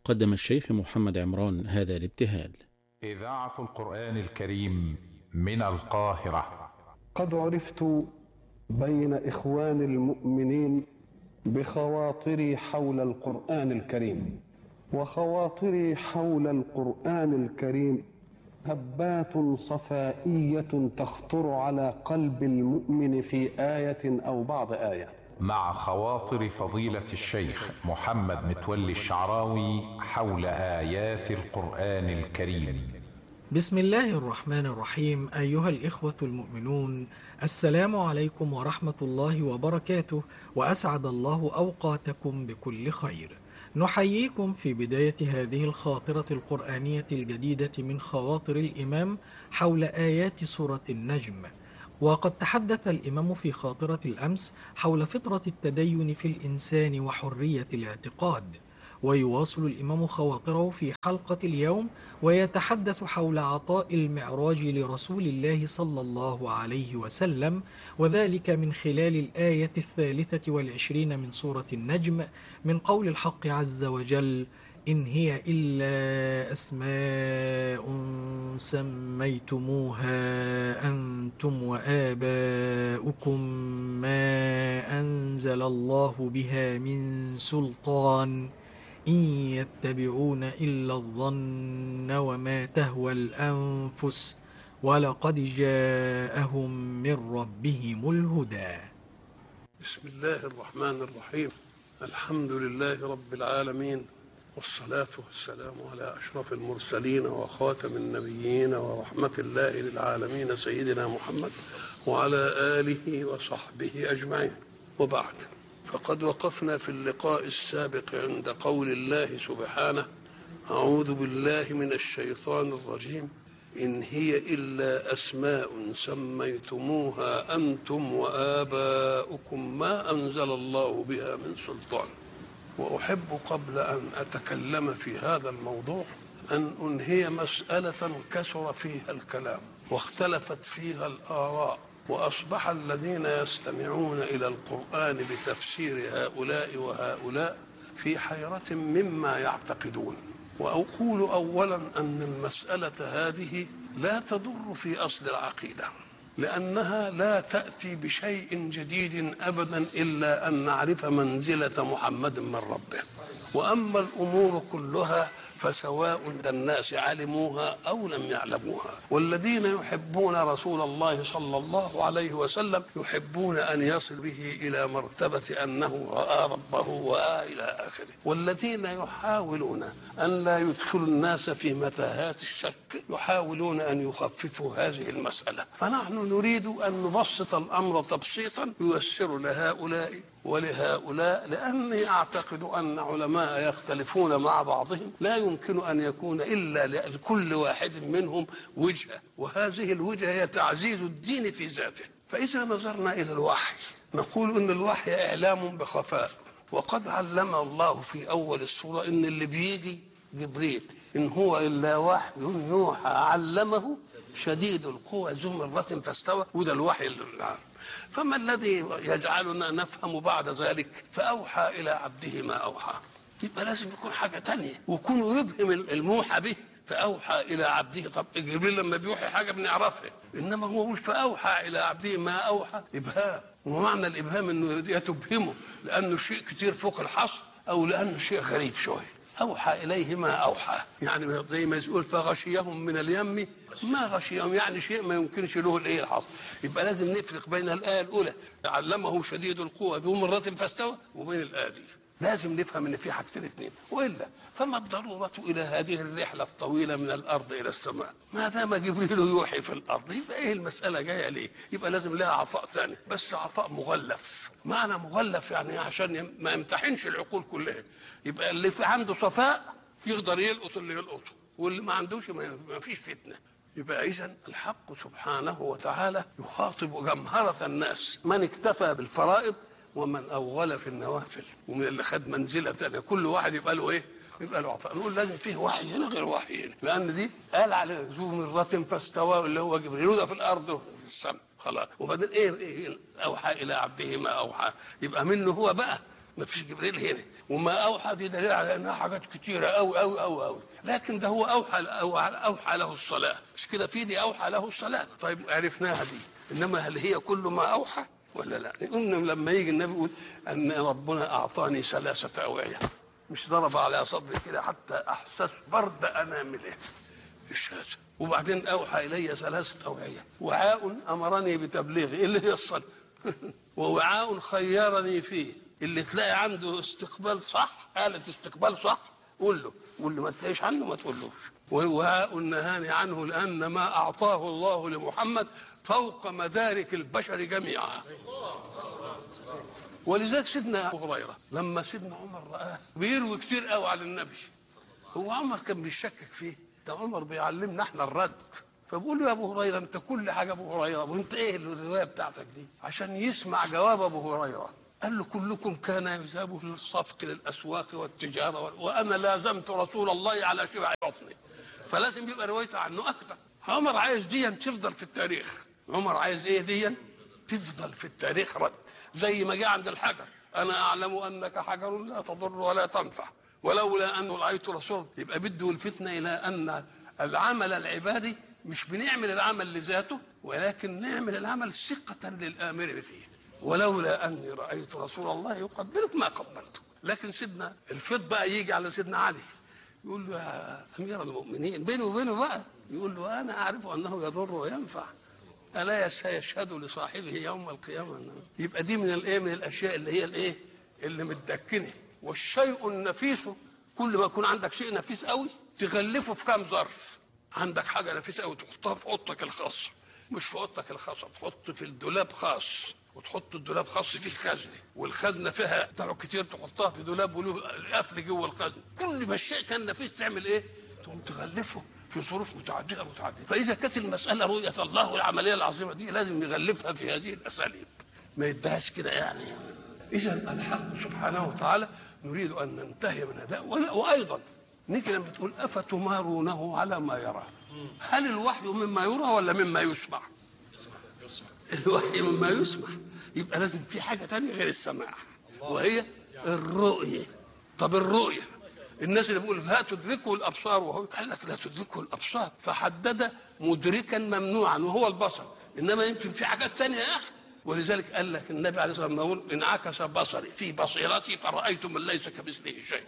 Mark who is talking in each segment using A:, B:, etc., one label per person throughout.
A: قدم الشيخ محمد عمران هذا الابتهال
B: إذاعة القرآن الكريم من القاهرة
C: قد عرفت بين إخوان المؤمنين بخواطري حول القرآن الكريم وخواطري حول القرآن الكريم هبات صفائية تخطر على قلب المؤمن في آية أو بعض آية
B: مع خواطر فضيلة الشيخ محمد متولي الشعراوي حول آيات القرآن الكريم
D: بسم الله الرحمن الرحيم أيها الإخوة المؤمنون السلام عليكم ورحمة الله وبركاته وأسعد الله أوقاتكم بكل خير نحييكم في بداية هذه الخاطرة القرآنية الجديدة من خواطر الإمام حول آيات سورة النجم وقد تحدث الإمام في خاطرة الأمس حول فطرة التدين في الإنسان وحرية الاعتقاد ويواصل الإمام خواطره في حلقة اليوم ويتحدث حول عطاء المعراج لرسول الله صلى الله عليه وسلم وذلك من خلال الآية الثالثة والعشرين من سورة النجم من قول الحق عز وجل إن هي إلا أسماء سميتموها أنتم وآباؤكم ما أنزل الله بها من سلطان إن يتبعون إلا الظن وما تهوى الأنفس ولقد جاءهم من ربهم الهدى
C: بسم الله الرحمن الرحيم الحمد لله رب العالمين والصلاة والسلام على أشرف المرسلين وخاتم النبيين ورحمة الله للعالمين سيدنا محمد وعلى آله وصحبه أجمعين وبعد فقد وقفنا في اللقاء السابق عند قول الله سبحانه أعوذ بالله من الشيطان الرجيم إن هي إلا أسماء سميتموها أنتم وآباؤكم ما أنزل الله بها من سلطان وأحب قبل أن أتكلم في هذا الموضوع أن أنهي مسألة كثر فيها الكلام واختلفت فيها الآراء وأصبح الذين يستمعون إلى القرآن بتفسير هؤلاء وهؤلاء في حيرة مما يعتقدون وأقول أولا أن المسألة هذه لا تضر في أصل العقيدة لأنها لا تأتي بشيء جديد أبدا إلا أن نعرف منزلة محمد من ربه وأما الأمور كلها فسواء الناس علموها أو لم يعلموها والذين يحبون رسول الله صلى الله عليه وسلم يحبون أن يصل به إلى مرتبة أنه رأى ربه وآه إلى آخره والذين يحاولون أن لا يدخلوا الناس في متاهات الشك يحاولون أن يخففوا هذه المسألة فنحن نريد أن نبسط الأمر تبسيطا ييسر لهؤلاء ولهؤلاء لأني أعتقد أن علماء يختلفون مع بعضهم لا يمكن أن يكون إلا لكل واحد منهم وجهة وهذه الوجهة هي تعزيز الدين في ذاته فإذا نظرنا إلى الوحي نقول أن الوحي إعلام بخفاء وقد علم الله في أول السورة أن اللي بيجي جبريل إن هو إلا وحي يوحى علمه شديد القوى ذو مرة فاستوى وده الوحي العام فما الذي يجعلنا نفهم بعد ذلك فأوحى إلى عبده ما أوحى يبقى لازم يكون حاجة تانية ويكون يبهم الموحى به فأوحى إلى عبده طب جبريل لما بيوحي حاجة بنعرفها إنما هو يقول فأوحى إلى عبده ما أوحى إبهام ومعنى الإبهام إنه يتبهمه لأنه شيء كتير فوق الحصر أو لأنه شيء غريب شوية أوحى إليه ما أوحى يعني زي ما يقول فغشيهم من اليم ما غشيهم يعني شيء ما يمكنش له الايه الحصر يبقى لازم نفرق بين الايه الاولى علمه شديد القوى ذو مره فاستوى وبين الايه دي لازم نفهم ان في حاجتين اثنين والا فما الضروره الى هذه الرحله الطويله من الارض الى السماء ما دام جبريل يوحي في الارض يبقى ايه المساله جايه ليه يبقى لازم لها عطاء ثاني بس عطاء مغلف معنى مغلف يعني عشان ما يمتحنش العقول كلها يبقى اللي في عنده صفاء يقدر يلقط اللي يلقطه واللي ما عندوش ما فيش فتنه يبقى اذا الحق سبحانه وتعالى يخاطب جمهرة الناس من اكتفى بالفرائض ومن اوغل في النوافل ومن اللي خد منزله ثانيه كل واحد يبقى له ايه؟ يبقى له عطاء نقول لازم فيه وحي هنا غير وحي هنا لان دي قال على ذو مرة فاستوى اللي هو جبريل وده في الارض وفي السماء خلاص وبعدين ايه, إيه اوحى الى عبده ما اوحى يبقى منه هو بقى ما فيش جبريل هنا وما اوحى دي دليل على انها حاجات كتيره قوي قوي قوي قوي لكن ده هو اوحى اوحى, أوحى له الصلاه مش كده في دي اوحى له الصلاه طيب عرفناها دي انما هل هي كل ما اوحى ولا لا نقول لما يجي النبي يقول ان ربنا اعطاني ثلاثه اوعيه مش ضرب على صدري كده حتى احسس برد انامله مش هذا وبعدين اوحى الي ثلاثه اوعيه وعاء امرني بتبليغه اللي هي الصلاه ووعاء خيرني فيه اللي تلاقي عنده استقبال صح آلة استقبال صح قول له واللي ما تلاقيش عنه ما تقولوش ووعاء نهاني عنه لأن ما أعطاه الله لمحمد فوق مدارك البشر جميعا ولذلك سيدنا أبو هريرة لما سيدنا عمر رآه بيروي كتير قوي على النبي هو عمر كان بيشكك فيه ده عمر بيعلمنا احنا الرد فبقول له يا ابو هريره انت كل حاجه ابو هريره وانت ايه الروايه بتاعتك دي عشان يسمع جواب ابو هريره قال له كلكم كان يذهب للصفق للاسواق والتجاره وال... وانا لازمت رسول الله على شبع بطني فلازم يبقى روايته عنه اكثر عمر عايز دي تفضل في التاريخ عمر عايز ايه دي تفضل في التاريخ رد زي ما جاء عند الحجر انا اعلم انك حجر لا تضر ولا تنفع ولولا ان رايت رسول يبقى بده الفتنه الى ان العمل العبادي مش بنعمل العمل لذاته ولكن نعمل العمل ثقة للآمر فيه ولولا أني رأيت رسول الله يقبلك ما قبلته لكن سيدنا الفض بقى يجي على سيدنا علي يقول له يا أمير المؤمنين بينه وبينه بقى يقول له أنا أعرف أنه يضر وينفع ألا يشهد لصاحبه يوم القيامة يبقى دي من الإيه من الأشياء اللي هي الإيه اللي متدكنة والشيء النفيس كل ما يكون عندك شيء نفيس قوي تغلفه في كام ظرف عندك حاجه نفيسه قوي تحطها في اوضتك الخاصه مش في اوضتك الخاصه تحط في الدولاب خاص وتحط الدولاب خاص فيه خزنه والخزنه فيها بتاع كتير تحطها في دولاب وله قفل جوه الخزنه كل ما الشيء كان نفيس تعمل ايه؟ تقوم تغلفه في ظروف متعدده متعدده فاذا كانت المساله رؤيه الله العمليه العظيمه دي لازم نغلفها في هذه الاساليب ما يدهاش كده يعني اذا الحق سبحانه وتعالى نريد ان ننتهي من هذا وايضا نيجي لما تقول افتمارونه على ما يرى هل الوحي مما يرى ولا مما يسمع الوحي مما يسمع يبقى لازم في حاجه تانية غير السماع وهي الرؤيه طب الرؤيه الناس اللي بيقول لا تدركه الابصار وهو قال لك لا تدركه الابصار فحدد مدركا ممنوعا وهو البصر انما يمكن في حاجات تانية يا اخي ولذلك قال لك النبي عليه الصلاه والسلام يقول انعكس بصري في بصيرتي فرايت من ليس كمثله شيء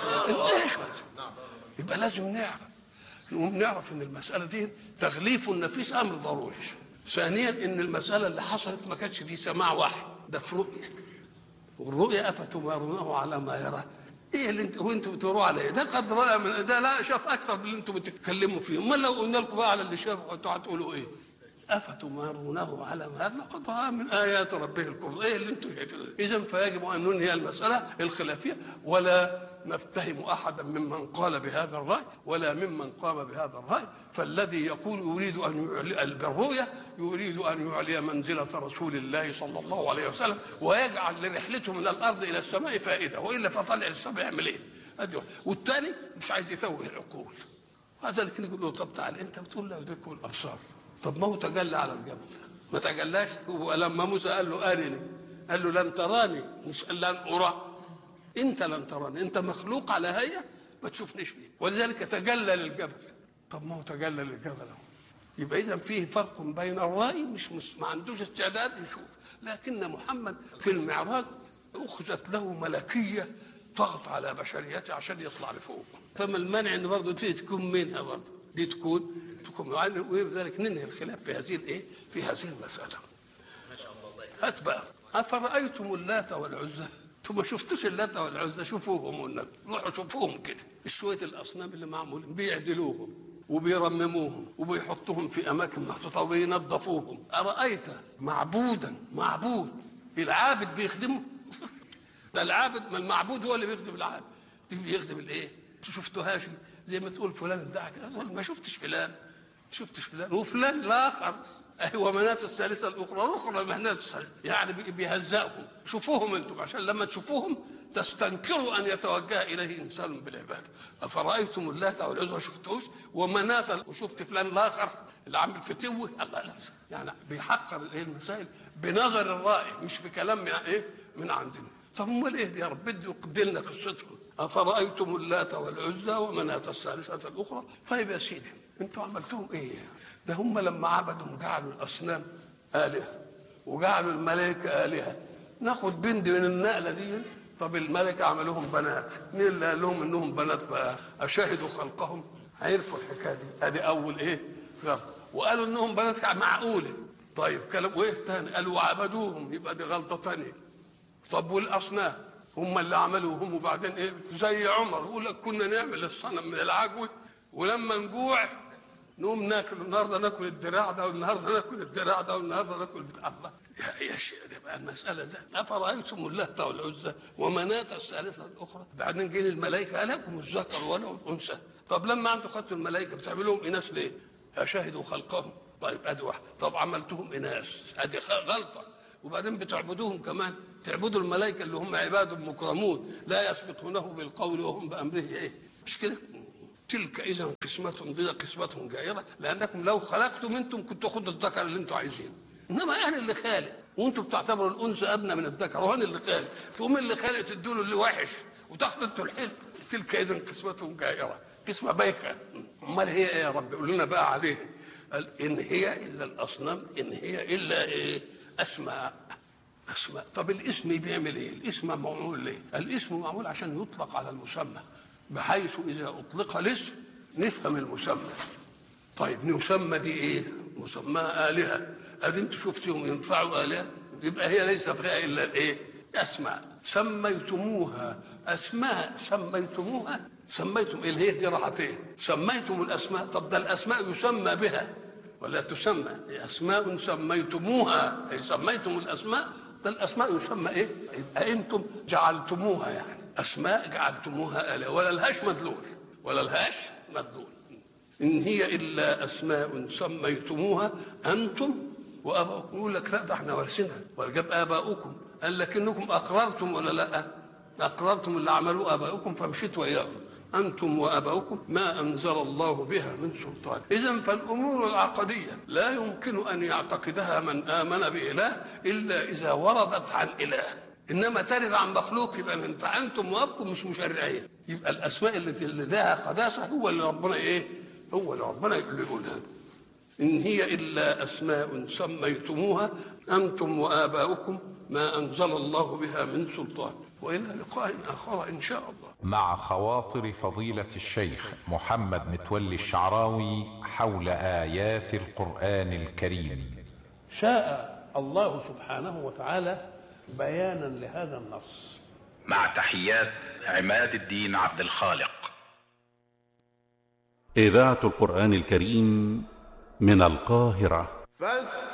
C: يبقى لازم نعرف نقوم نعرف ان المساله دي تغليف النفيس امر ضروري ثانيا ان المساله اللي حصلت ما كانتش في سماع واحد ده في رؤيه والرؤيه افتمارونه على ما يرى ايه اللي انت وانتوا بتقولوا على ايه ده قد رأى من ده لا شاف اكتر من اللي انتوا بتتكلموا فيه امال لو قلنا لكم بقى على اللي شافه انتوا هتقولوا ايه افتمارونه على ما يرى لقد راى من ايات ربه الكبرى ايه اللي انتم شايفينه اذا فيجب ان ننهي المساله الخلافيه ولا نتهم احدا ممن قال بهذا الراي ولا ممن قام بهذا الراي فالذي يقول يريد ان يعلي بالرؤيه يريد ان يعلي منزله رسول الله صلى الله عليه وسلم ويجعل لرحلته من الارض الى السماء فائده والا فطلع السماء يعمل ايه؟ والثاني مش عايز يثوه العقول هذا اللي نقول له طب تعال انت بتقول لا يدركه الابصار طب ما هو تجلى على الجبل ما تجلاش ولما موسى قال له ارني قال له لن تراني مش قال لن ارى انت لن تراني انت مخلوق على هيئه ما تشوفنيش بيه ولذلك تجلى للجبل طب ما هو تجلى للجبل اهو يبقى اذا فيه فرق بين الرأي مش, مش ما عندوش استعداد يشوف لكن محمد في المعراج اخذت له ملكيه ضغط على بشريته عشان يطلع لفوق فما المانع ان برضه دي تكون منها برضه دي تكون تكون ولذلك ننهي الخلاف في هذه الايه؟ في هذه المساله. ما شاء الله هات بقى افرايتم اللات والعزى انتم ما شفتوش اللات والعزى شوفوهم والنبي روحوا شوفوهم كده شويه الاصنام اللي معمولين بيعدلوهم وبيرمموهم وبيحطوهم في اماكن محطوطه وبينظفوهم ارايت معبودا معبود العابد بيخدمه ده العابد ما المعبود هو اللي بيخدم العابد دي بيخدم الايه؟ شفتوهاش زي ما تقول فلان ادعى كده ما شفتش فلان شفتش فلان وفلان الاخر ايوه منات الثالثه الاخرى الاخرى منات الثالثه يعني بيهزئهم شوفوهم انتم عشان لما تشوفوهم تستنكروا ان يتوجه اليه انسان بالعباده افرايتم اللات والعزى ما شفتوش ومنات وشفت فلان الاخر اللي عامل فتوه الله لا يعني بيحقر الايه المسائل بنظر الرائي مش بكلام من ايه من عندنا طب امال ايه دي يا رب بده يقد لنا قصتهم افرايتم اللات والعزى ومناة الثالثه الاخرى طيب يا سيدي انتوا عملتهم ايه ده هم لما عبدوا جعلوا الاصنام الهه وجعلوا الملائكه الهه ناخد بند من النقله دي طب الملائكه عملوهم بنات مين اللي قال لهم انهم بنات بقى اشاهدوا خلقهم عرفوا الحكايه دي ادي اول ايه غلط وقالوا انهم بنات معقوله طيب كلام وايه تاني قالوا وعبدوهم يبقى دي غلطه تانيه طب والاصنام هم اللي عملوهم وبعدين ايه زي عمر يقول لك كنا نعمل الصنم من العجوه ولما نجوع نقوم ناكل النهارده ناكل الدراع ده والنهارده ناكل الدراع ده والنهارده ناكل بتاع الله يا يا شيخ ده بقى المساله ده افرايتم اللات والعزى ومناة الثالثه الاخرى بعدين جه الملائكه لكم الذكر ولا الانثى طب لما انتم خدتوا الملائكه بتعملوهم اناث ليه؟ اشاهدوا خلقهم طيب ادي واحده طب عملتهم اناث ادي غلطه وبعدين بتعبدوهم كمان تعبدوا الملائكه اللي هم عباد مكرمون لا يسبقونه بالقول وهم بامره ايه مش كده تلك اذا قسمه ضيق قسمه جائره لانكم لو خلقتم انتم كنتوا خدوا الذكر اللي انتم عايزينه انما انا اللي خالق وانتم بتعتبروا الانثى ادنى من الذكر وانا اللي خالق تقوم اللي خالق تدوا له اللي وحش وتاخدوا انتوا الحلو تلك اذا قسمه جائره قسمه بايخه امال هي ايه يا رب قول لنا بقى عليه قال ان هي الا الاصنام ان هي الا ايه اسماء اسماء طب الاسم بيعمل ايه الاسم معمول ليه الاسم معمول عشان يطلق على المسمى بحيث اذا اطلق الاسم نفهم المسمى طيب نسمى دي ايه مسماها الهه ادي انتوا شفتهم ينفعوا الهه يبقى هي ليس فيها الا الايه اسماء سميتموها اسماء سميتموها سميتم اللي هي دي راحه فين سميتم الاسماء طب ده الاسماء يسمى بها ولا تسمى اسماء سميتموها اي سميتم الاسماء ده الاسماء يسمى ايه يبقى انتم جعلتموها يعني اسماء جعلتموها اله ولا لهاش مدلول ولا لهاش مدلول ان هي الا اسماء سميتموها انتم واباؤكم يقول لك لا ده احنا وارثينها وجاب اباؤكم قال لكنكم اقررتم ولا لا اقررتم اللي عملوه اباؤكم فمشيت وياهم أنتم وأباؤكم ما أنزل الله بها من سلطان إذا فالأمور العقدية لا يمكن أن يعتقدها من آمن بإله إلا إذا وردت عن إله إنما ترد عن مخلوق يبقى أنت أنتم وأبكم مش مشرعين يبقى الأسماء التي اللي لها قداسة هو اللي ربنا إيه هو اللي ربنا اللي يقولها إن هي إلا أسماء سميتموها أنتم وآباؤكم ما أنزل الله بها من سلطان وإلى لقاء آخر إن شاء الله
B: مع خواطر فضيلة الشيخ محمد متولي الشعراوي حول آيات القرآن الكريم
C: شاء الله سبحانه وتعالى بيانا لهذا النص
E: مع تحيات عماد الدين عبد الخالق
A: إذاعة القرآن الكريم من القاهرة
F: فاستمعوا